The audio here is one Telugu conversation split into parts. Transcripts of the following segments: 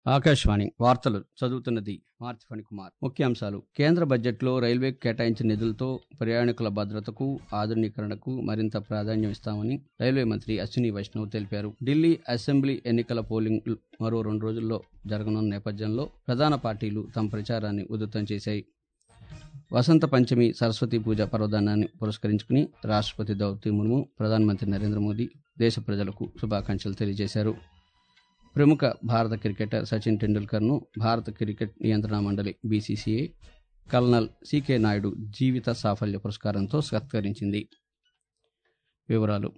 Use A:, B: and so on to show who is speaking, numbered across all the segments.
A: ఆకాశవాణి వార్తలు చదువుతున్నది మార్చి ఫణికుమార్ ముఖ్యాంశాలు కేంద్ర బడ్జెట్లో రైల్వే కేటాయించిన నిధులతో ప్రయాణికుల భద్రతకు ఆధునీకరణకు మరింత ప్రాధాన్యం ఇస్తామని రైల్వే మంత్రి అశ్విని వైష్ణవ్ తెలిపారు ఢిల్లీ అసెంబ్లీ ఎన్నికల పోలింగ్ మరో రెండు రోజుల్లో జరగనున్న నేపథ్యంలో ప్రధాన పార్టీలు తమ ప్రచారాన్ని ఉధృతం చేశాయి వసంత పంచమి సరస్వతి పూజ పర్వదినాన్ని పురస్కరించుకుని రాష్ట్రపతి ద్రౌపది ముర్ము ప్రధానమంత్రి నరేంద్ర మోదీ దేశ ప్రజలకు శుభాకాంక్షలు తెలియజేశారు ప్రముఖ భారత క్రికెటర్ సచిన్ టెండూల్కర్ను భారత క్రికెట్ నియంత్రణ మండలి బీసీసీఐ కల్నల్ సీకే నాయుడు జీవిత సాఫల్య పురస్కారంతో సత్కరించింది వివరాలు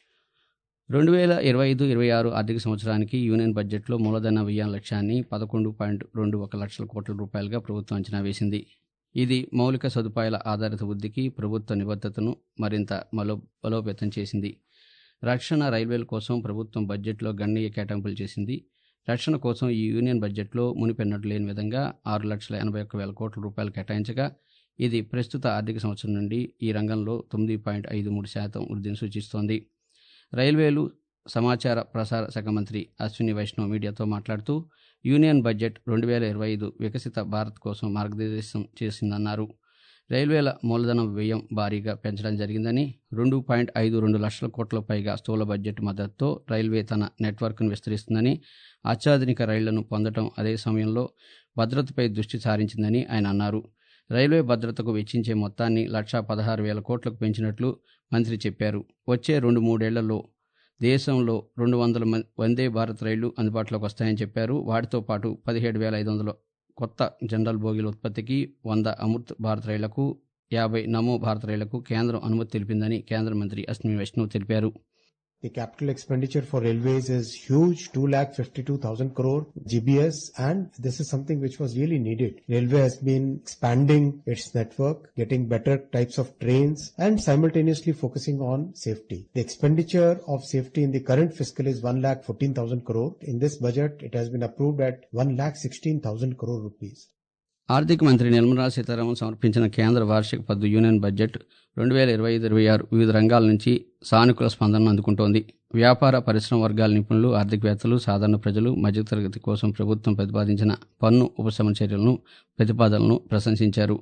A: రెండు వేల ఇరవై ఐదు ఇరవై ఆరు ఆర్థిక సంవత్సరానికి యూనియన్ బడ్జెట్లో మూలధన వ్యయం లక్ష్యాన్ని పదకొండు పాయింట్ రెండు ఒక లక్షల కోట్ల రూపాయలుగా ప్రభుత్వం అంచనా వేసింది ఇది మౌలిక సదుపాయాల ఆధారిత వృద్ధికి ప్రభుత్వ నిబద్ధతను మరింత మలో బలోపేతం చేసింది రక్షణ రైల్వేల కోసం ప్రభుత్వం బడ్జెట్లో గణనీయ కేటాయింపులు చేసింది రక్షణ కోసం ఈ యూనియన్ బడ్జెట్లో మునిపెన్నట్టు లేని విధంగా ఆరు లక్షల ఎనభై ఒక్క వేల కోట్ల రూపాయలు కేటాయించగా ఇది ప్రస్తుత ఆర్థిక సంవత్సరం నుండి ఈ రంగంలో తొమ్మిది పాయింట్ ఐదు మూడు శాతం వృద్ధిని సూచిస్తోంది రైల్వేలు సమాచార ప్రసార శాఖ మంత్రి అశ్విని వైష్ణవ్ మీడియాతో మాట్లాడుతూ యూనియన్ బడ్జెట్ రెండు వేల ఇరవై ఐదు వికసిత భారత్ కోసం మార్గనిర్దేశం చేసిందన్నారు రైల్వేల మూలధనం వ్యయం భారీగా పెంచడం జరిగిందని రెండు పాయింట్ ఐదు రెండు లక్షల కోట్ల పైగా స్థూల బడ్జెట్ మద్దతుతో రైల్వే తన నెట్వర్క్ను విస్తరిస్తుందని అత్యాధునిక రైళ్లను పొందడం అదే సమయంలో భద్రతపై దృష్టి సారించిందని ఆయన అన్నారు రైల్వే భద్రతకు వెచ్చించే మొత్తాన్ని లక్షా పదహారు వేల కోట్లకు పెంచినట్లు మంత్రి చెప్పారు వచ్చే రెండు మూడేళ్లలో దేశంలో రెండు వందల వందే భారత్ రైళ్లు అందుబాటులోకి వస్తాయని చెప్పారు వాటితో పాటు పదిహేడు వేల ఐదు వందల కొత్త జనరల్ బోగీల ఉత్పత్తికి వంద అమృత్ భారత్ రైళ్లకు యాభై నమో భారత్ రైళ్లకు కేంద్రం అనుమతి తెలిపిందని కేంద్ర మంత్రి అశ్విని వైష్ణవ్ తెలిపారు
B: The capital expenditure for railways is huge, 2,52,000 crore GBS, and this is something which was really needed. Railway has been expanding its network, getting better types of trains, and simultaneously focusing on safety. The expenditure of safety in the current fiscal is 1,14,000 crore. In this budget, it has been approved at 1,16,000 crore rupees.
A: ఆర్థిక మంత్రి నిర్మలా సీతారామన్ సమర్పించిన కేంద్ర వార్షిక పద్దు యూనియన్ బడ్జెట్ రెండు వేల ఇరవై ఐదు ఇరవై ఆరు వివిధ రంగాల నుంచి సానుకూల స్పందనను అందుకుంటోంది వ్యాపార పరిశ్రమ వర్గాల నిపుణులు ఆర్థికవేత్తలు సాధారణ ప్రజలు మధ్యతరగతి కోసం ప్రభుత్వం ప్రతిపాదించిన పన్ను ఉపశమన చర్యలను ప్రతిపాదనలను ప్రశంసించారు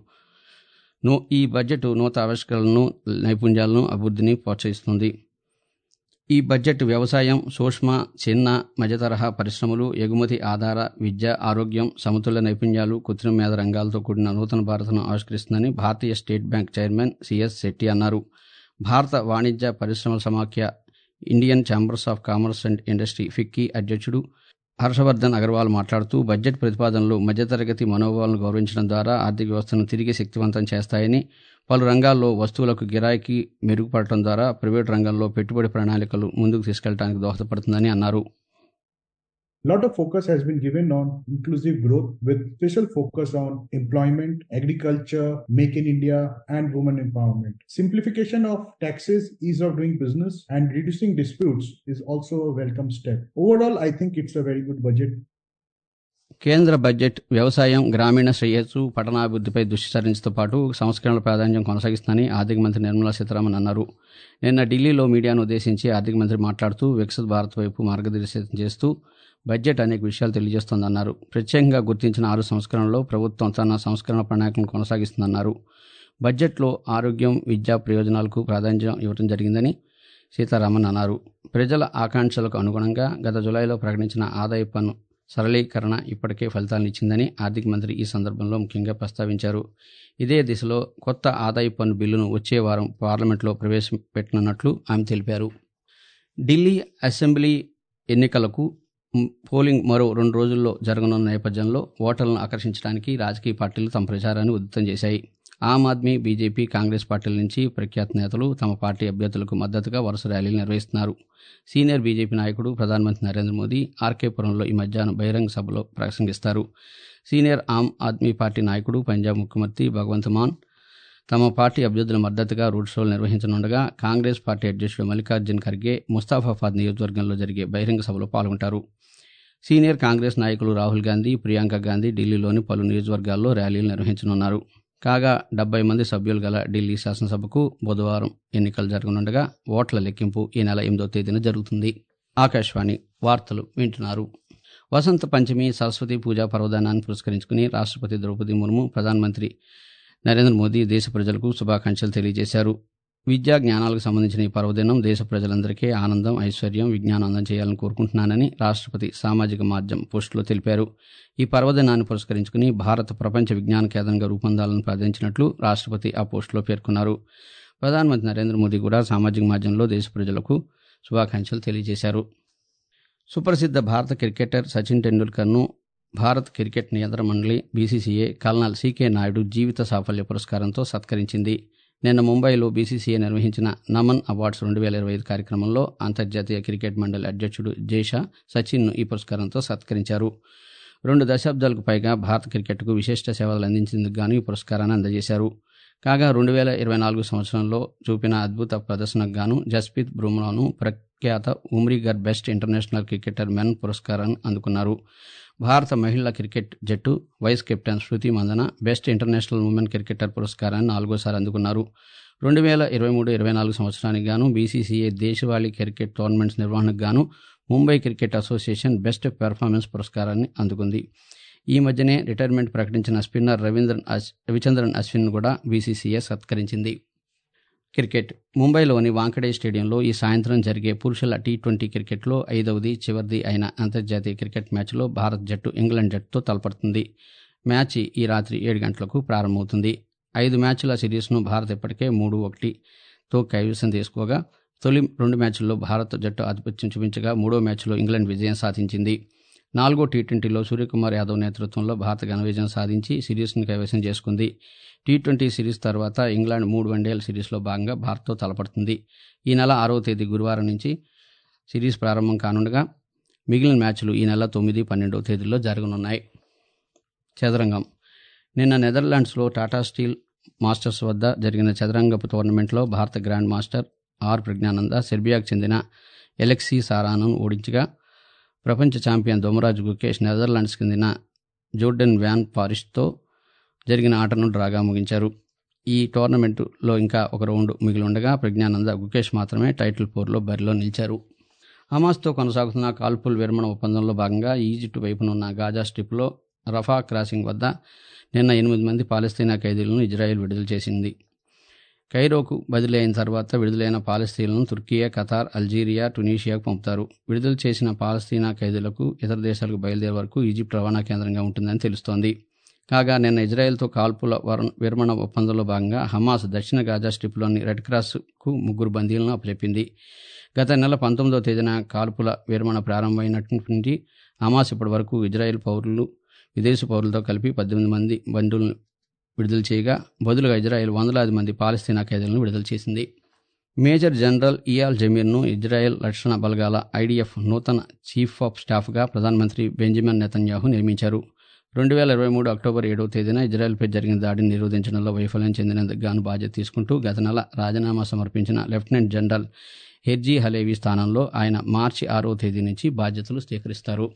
A: నూ ఈ బడ్జెట్ నూతన ఆవిష్కరణలను నైపుణ్యాలను అభివృద్ధిని ప్రోత్సహిస్తుంది ఈ బడ్జెట్ వ్యవసాయం సూక్ష్మ చిన్న మధ్యతరహా పరిశ్రమలు ఎగుమతి ఆధార విద్య ఆరోగ్యం సమతుల్య నైపుణ్యాలు కృత్రిమ మేధ రంగాలతో కూడిన నూతన భారత్ను ఆవిష్కరిస్తుందని భారతీయ state bank chairman C S Shetty అన్నారు భారత వాణిజ్య పరిశ్రమల సమాఖ్య Indian chambers of commerce and industry FICCI అధ్యక్షుడు హర్షవర్ధన్ అగర్వాల్ మాట్లాడుతూ బడ్జెట్ ప్రతిపాదనలు మధ్యతరగతి మనోభావాలను గౌరవించడం ద్వారా ఆర్థిక వ్యవస్థను తిరిగి శక్తివంతం చేస్తాయని పలు రంగాల్లో వస్తువులకు గిరాకీ మెరుగుపడటం ద్వారా ప్రైవేటు రంగంలో పెట్టుబడి ప్రణాళికలు ముందుకు తీసుకెళ్లడానికి దోహదపడుతుందని అన్నారు
C: lot of focus has been given on inclusive growth with special focus on employment, agriculture, make in India, and women empowerment. Simplification of taxes, ease of doing business, and reducing disputes is also a welcome step. Overall, I think it's a very good budget.
A: కేంద్ర బడ్జెట్ వ్యవసాయం గ్రామీణ శ్రేయస్సు పట్టణాభివృద్ధిపై దృష్టి సారించడంతో పాటు సంస్కరణల ప్రాధాన్యం కొనసాగిస్తుందని ఆర్థిక మంత్రి నిర్మలా సీతారామన్ అన్నారు నిన్న ఢిల్లీలో మీడియాను ఉద్దేశించి ఆర్థిక మంత్రి మాట్లాడుతూ వికసిత భారత్ వైపు మార్గదర్శనం చేస్తూ బడ్జెట్ అనేక విషయాలు తెలియజేస్తోందన్నారు ప్రత్యేకంగా గుర్తించిన ఆరు సంస్కరణలో ప్రభుత్వం తన సంస్కరణ ప్రణాళికలను కొనసాగిస్తుందన్నారు బడ్జెట్లో ఆరోగ్యం విద్యా ప్రయోజనాలకు ప్రాధాన్యం ఇవ్వడం జరిగిందని సీతారామన్ అన్నారు ప్రజల ఆకాంక్షలకు అనుగుణంగా గత జులైలో ప్రకటించిన ఆదాయ పన్ను సరళీకరణ ఇప్పటికే ఫలితాలను ఇచ్చిందని ఆర్థిక మంత్రి ఈ సందర్భంలో ముఖ్యంగా ప్రస్తావించారు ఇదే దిశలో కొత్త ఆదాయ పన్ను బిల్లును వచ్చే వారం పార్లమెంట్లో ప్రవేశపెట్టనున్నట్లు ఆమె తెలిపారు ఢిల్లీ అసెంబ్లీ ఎన్నికలకు పోలింగ్ మరో రెండు రోజుల్లో జరగనున్న నేపథ్యంలో ఓటర్లను ఆకర్షించడానికి రాజకీయ పార్టీలు తమ ప్రచారాన్ని ఉధృతం చేశాయి ఆమ్ ఆద్మీ బీజేపీ కాంగ్రెస్ పార్టీల నుంచి ప్రఖ్యాత నేతలు తమ పార్టీ అభ్యర్థులకు మద్దతుగా వరుస ర్యాలీలు నిర్వహిస్తున్నారు సీనియర్ బీజేపీ నాయకుడు ప్రధానమంత్రి నరేంద్ర మోదీ ఆర్కేపురంలో ఈ మధ్యాహ్నం బహిరంగ సభలో ప్రసంగిస్తారు సీనియర్ ఆమ్ ఆద్మీ పార్టీ నాయకుడు పంజాబ్ ముఖ్యమంత్రి భగవంత్ మాన్ తమ పార్టీ అభ్యర్థుల మద్దతుగా రోడ్ షోలు నిర్వహించనుండగా కాంగ్రెస్ పార్టీ అధ్యక్షుడు మల్లికార్జున్ ఖర్గే ముస్తాఫాబాద్ నియోజకవర్గంలో జరిగే బహిరంగ సభలో పాల్గొంటారు సీనియర్ కాంగ్రెస్ నాయకులు రాహుల్ గాంధీ ప్రియాంక గాంధీ ఢిల్లీలోని పలు నియోజకవర్గాల్లో ర్యాలీలు నిర్వహించనున్నారు కాగా డెబ్బై మంది సభ్యులు గల ఢిల్లీ శాసనసభకు బుధవారం ఎన్నికలు జరగనుండగా ఓట్ల లెక్కింపు ఈ నెల ఎనిమిదో తేదీన జరుగుతుంది ఆకాశవాణి వార్తలు వింటున్నారు వసంత పంచమి సరస్వతి పూజా పర్వదినాన్ని పురస్కరించుకుని రాష్ట్రపతి ద్రౌపది ముర్ము ప్రధానమంత్రి నరేంద్ర మోదీ దేశ ప్రజలకు శుభాకాంక్షలు తెలియజేశారు విద్యా జ్ఞానాలకు సంబంధించిన ఈ పర్వదినం దేశ ప్రజలందరికీ ఆనందం ఐశ్వర్యం విజ్ఞానం అందజేయాలని కోరుకుంటున్నానని రాష్ట్రపతి సామాజిక మాధ్యమం పోస్టులో తెలిపారు ఈ పర్వదినాన్ని పురస్కరించుకుని భారత్ ప్రపంచ విజ్ఞాన కేంద్రంగా రూపొందాలని ప్రార్థించినట్లు రాష్ట్రపతి ఆ పోస్టులో పేర్కొన్నారు ప్రధానమంత్రి నరేంద్ర మోదీ కూడా సామాజిక మాధ్యమంలో దేశ ప్రజలకు శుభాకాంక్షలు తెలియజేశారు సుప్రసిద్ధ భారత క్రికెటర్ సచిన్ టెండూల్కర్ను భారత్ క్రికెట్ నియంత్రణ మండలి బీసీసీఏ కల్నల్ సీకే నాయుడు జీవిత సాఫల్య పురస్కారంతో సత్కరించింది నిన్న ముంబైలో బీసీసీఏ నిర్వహించిన నమన్ అవార్డ్స్ రెండు వేల ఇరవై ఐదు కార్యక్రమంలో అంతర్జాతీయ క్రికెట్ మండలి అధ్యక్షుడు జైషా సచిన్ను ఈ పురస్కారంతో సత్కరించారు రెండు దశాబ్దాలకు పైగా భారత క్రికెట్కు విశిష్ట సేవలు అందించేందుకు గాను ఈ పురస్కారాన్ని అందజేశారు కాగా రెండు వేల ఇరవై నాలుగు సంవత్సరంలో చూపిన అద్భుత ప్రదర్శనకు గాను జస్ప్రీత్ బుమ్రాను ప్రఖ్యాత Umrigar best international cricketer men పురస్కారాన్ని అందుకున్నారు భారత మహిళా క్రికెట్ జట్టు vice captain Smriti Mandhana best international women cricketer పురస్కారాన్ని నాలుగోసారి అందుకున్నారు రెండు వేల ఇరవై మూడు ఇరవై నాలుగు సంవత్సరానికి గాను బీసీసీఏ దేశవాళీ క్రికెట్ టోర్నమెంట్స్ నిర్వహణకు గాను Mumbai cricket association best performance పురస్కారాన్ని అందుకుంది ఈ మధ్యనే రిటైర్మెంట్ ప్రకటించిన స్పిన్నర్ రవీంద్రన్ అశ్ రవిచంద్రన్ అశ్విన్ కూడా బీసీసీఏ సత్కరించింది క్రికెట్ ముంబైలోని వాంకడే స్టేడియంలో ఈ సాయంత్రం జరిగే పురుషుల టీ ట్వంటీ క్రికెట్లో ఐదవది చివరిది అయిన అంతర్జాతీయ క్రికెట్ మ్యాచ్లో భారత్ జట్టు ఇంగ్లాండ్ జట్టుతో తలపడుతుంది మ్యాచ్ ఈ రాత్రి ఏడు గంటలకు ప్రారంభమవుతుంది ఐదు మ్యాచ్ల సిరీస్ను భారత్ ఇప్పటికే మూడు ఒకటితో కైవసం చేసుకోగా తొలి రెండు మ్యాచ్ల్లో భారత్ జట్టు ఆధిపత్యం చూపించగా మూడో మ్యాచ్లో ఇంగ్లాండ్ విజయం సాధించింది నాలుగో టీ ట్వంటీలో సూర్యకుమార్ యాదవ్ నేతృత్వంలో భారత్ ఘన విజయం సాధించి సిరీస్ను కైవసం చేసుకుంది టీ ట్వంటీ సిరీస్ తర్వాత ఇంగ్లాండ్ మూడు వన్డేల సిరీస్లో భాగంగా భారత్తో తలపడుతుంది ఈ నెల ఆరవ తేదీ గురువారం నుంచి సిరీస్ ప్రారంభం కానుండగా మిగిలిన మ్యాచ్లు ఈ నెల తొమ్మిది పన్నెండవ తేదీల్లో జరగనున్నాయి చదరంగం నిన్న నెదర్లాండ్స్లో టాటా స్టీల్ మాస్టర్స్ వద్ద జరిగిన చదరంగపు టోర్నమెంట్లో భారత గ్రాండ్ మాస్టర్ ఆర్ ప్రజ్ఞానంద సెర్బియాకు చెందిన ఎలెక్సీ సారాను ఓడించగా ప్రపంచ ఛాంపియన్ దొమరాజ్ గుకేష్ నెదర్లాండ్స్ చెందిన జోర్డెన్ వ్యాన్ పారిస్తో జరిగిన ఆటను డ్రాగా ముగించారు ఈ టోర్నమెంటులో ఇంకా ఒక రౌండ్ మిగిలి ఉండగా ప్రజ్ఞానంద గుకేష్ మాత్రమే టైటిల్ పోర్లో బరిలో నిలిచారు హమాస్తో కొనసాగుతున్న కాల్పుల విరమణ ఒప్పందంలో భాగంగా ఈజిప్ట్ వైపునున్న గాజా స్ట్రిప్లో రఫా క్రాసింగ్ వద్ద నిన్న ఎనిమిది మంది పాలస్తీనా ఖైదీలను ఇజ్రాయెల్ విడుదల చేసింది కైరోకు బదిలీ అయిన తర్వాత విడుదలైన పాలస్తీన్లను తుర్కియా ఖతార్ అల్జీరియా టునీషియాకు పంపుతారు విడుదల చేసిన పాలస్తీనా ఖైదీలకు ఇతర దేశాలకు బయలుదేరే వరకు ఈజిప్ట్ రవాణా కేంద్రంగా ఉంటుందని తెలుస్తోంది కాగా నిన్న ఇజ్రాయెల్తో కాల్పుల విరమణ ఒప్పందంలో భాగంగా హమాస్ దక్షిణ గాజా స్ట్రిప్లోని రెడ్ క్రాస్కు ముగ్గురు బందీలను అప్పచెప్పింది గత నెల పంతొమ్మిదవ తేదీన కాల్పుల విరమణ ప్రారంభమైనటువంటి హమాస్ ఇప్పటి వరకు ఇజ్రాయెల్ పౌరులు విదేశీ పౌరులతో కలిపి పద్దెనిమిది మంది బంధువులను విడుదల చేయగా బదులుగా ఇజ్రాయెల్ వందలాది మంది పాలస్తీనా ఖైదీలను విడుదల చేసింది మేజర్ జనరల్ ఇయాల్ జమీర్ను ఇజ్రాయెల్ రక్షణ బలగాల ఐడిఎఫ్ నూతన చీఫ్ ఆఫ్ స్టాఫ్గా ప్రధానమంత్రి బెంజమిన్ నెతన్యాహు నియమించారు రెండు వేల ఇరవై మూడు అక్టోబర్ ఏడవ తేదీన ఇజ్రాయెల్పై జరిగిన దాడిని నిరోధించడంలో వైఫల్యం చెందినందుకు గాను బాధ్యత తీసుకుంటూ గత నెల రాజీనామా సమర్పించిన లెఫ్టినెంట్ జనరల్ హెర్జీ హలేవి స్థానంలో ఆయన మార్చి ఆరో తేదీ నుంచి బాధ్యతలు స్వీకరిస్తారు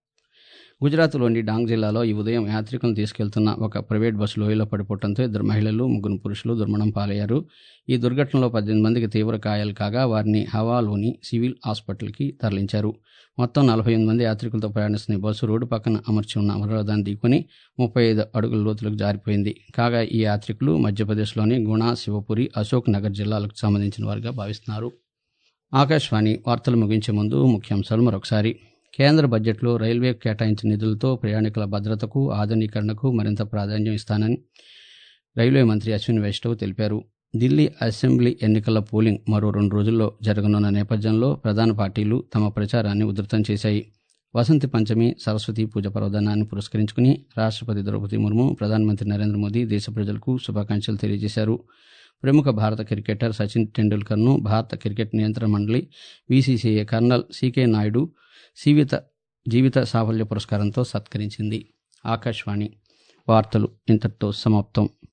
A: గుజరాత్లోని డాంగ్ జిల్లాలో ఈ ఉదయం యాత్రికులను తీసుకెళ్తున్న ఒక ప్రైవేట్ బస్సు లోయలో పడిపోవడంతో ఇద్దరు మహిళలు ముగ్గురు పురుషులు దుర్మరణం పాలయ్యారు ఈ దుర్ఘటనలో పద్దెనిమిది మందికి తీవ్ర గాయాలు కాగా వారిని హవాలోని సివిల్ హాస్పిటల్కి తరలించారు మొత్తం నలభై ఎనిమిది మంది యాత్రికులతో ప్రయాణిస్తున్న బస్సు రోడ్డు పక్కన అమర్చి ఉన్న అవరోధాన్ని ఢీకొని ముప్పై ఐదు అడుగుల లోతులకు జారిపోయింది కాగా ఈ యాత్రికులు మధ్యప్రదేశ్లోని గుణ శివపురి అశోక్ నగర్ జిల్లాలకు సంబంధించిన వారిగా భావిస్తున్నారు ఆకాశవాణి వార్తలు ముగించే ముందు ముఖ్యాంశాలు మరొకసారి కేంద్ర బడ్జెట్లో రైల్వే కేటాయించిన నిధులతో ప్రయాణికుల భద్రతకు ఆధునీకరణకు మరింత ప్రాధాన్యం ఇస్తానని రైల్వే మంత్రి అశ్విన్ వైష్ణవ్ తెలిపారు ఢిల్లీ అసెంబ్లీ ఎన్నికల పోలింగ్ మరో రెండు రోజుల్లో జరగనున్న నేపథ్యంలో ప్రధాన పార్టీలు తమ ప్రచారాన్ని ఉధృతం చేశాయి వసంతి పంచమి సరస్వతి పూజ పర్వదినాన్ని పురస్కరించుకుని రాష్ట్రపతి ద్రౌపది ముర్ము ప్రధానమంత్రి నరేంద్ర మోదీ దేశ ప్రజలకు శుభాకాంక్షలు తెలియజేశారు ప్రముఖ భారత క్రికెటర్ సచిన్ టెండూల్కర్ను భారత క్రికెట్ నియంత్రణ మండలి బీసీసీఏ కర్నల్ సీకే నాయుడు జీవిత జీవిత సాఫల్య పురస్కారంతో సత్కరించింది ఆకాశవాణి వార్తలు ఇంతటితో సమాప్తం